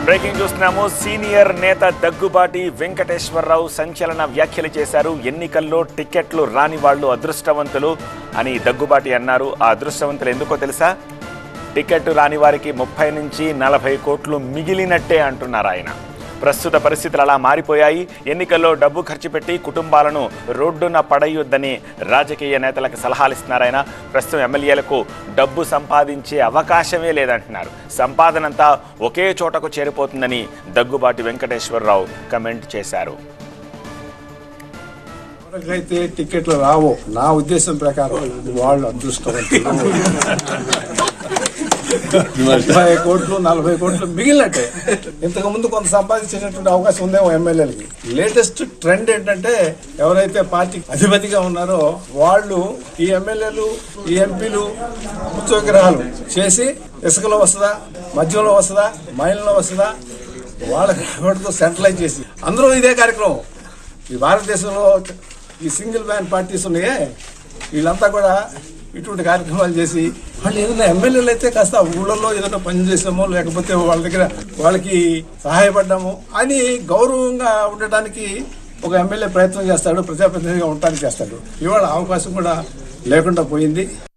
breaking చూస్తున్నాము senior నేత దగ్గుబాటి వెంకటేశ్వరరావు సంచలన వ్యాఖ్యలు చేశారు ఎన్నికల్లో టికెట్లు రాని వాళ్ళు అదృష్టవంతులు అని దగ్గుబాటి అన్నారు ఆ అదృష్టవంతులు ఎందుకో తెలుసా టికెట్ రాని వారికి ముప్పై నుంచి నలభై కోట్లు మిగిలినట్టే అంటున్నారు ఆయన ప్రస్తుత పరిస్థితులు అలా మారిపోయాయి ఎన్నికల్లో డబ్బు ఖర్చు పెట్టి కుటుంబాలను రోడ్డున పడయ్యొద్దని రాజకీయ నేతలకు సలహాలు ఇస్తున్నారు ఆయన ప్రస్తుతం ఎమ్మెల్యేలకు డబ్బు సంపాదించే అవకాశమే లేదంటున్నారు సంపాదనంతా ఒకే చోటకు చేరిపోతుందని దగ్గుబాటి వెంకటేశ్వరరావు కమెంట్ చేశారు ఎవరికైతే టికెట్లు రావో నా ఉద్దేశం ప్రకారం వాళ్ళు అదృష్టవంతులు ముప్పై కోట్లు నలభై కోట్లు మిగిలినట్టే ఇంతకు ముందు కొంత సంపాదించేటటువంటి అవకాశం ఉందేమో ఎమ్మెల్యేలకి లేటెస్ట్ ట్రెండ్ ఏంటంటే ఎవరైతే పార్టీ అధిపతిగా ఉన్నారో వాళ్ళు ఈ ఎమ్మెల్యేలు ఈ ఎంపీలు ఉత్సవగ్రహాలు చేసి ఇసుకలో వస్తుందా మద్యంలో వస్తుందా మైన్లో వస్తుందా వాళ్ళకి రాబడితో సెంట్రలైజ్ చేసి అందరూ ఇదే కార్యక్రమం ఈ భారతదేశంలో ఈ సింగిల్ మ్యాన్ పార్టీస్ ఉన్నాయే వీళ్ళంతా కూడా ఇటువంటి కార్యక్రమాలు చేసి వాళ్ళు ఏదైనా ఎమ్మెల్యేలు అయితే కాస్త ఊళ్ళల్లో ఏదైనా పని చేసామో లేకపోతే వాళ్ళ దగ్గర వాళ్ళకి సహాయపడ్డాము అని గౌరవంగా ఉండటానికి ఒక ఎమ్మెల్యే ప్రయత్నం చేస్తాడు ప్రజాప్రతినిధిగా ఉండటానికి చేస్తాడు ఇవాళ అవకాశం కూడా లేకుండా పోయింది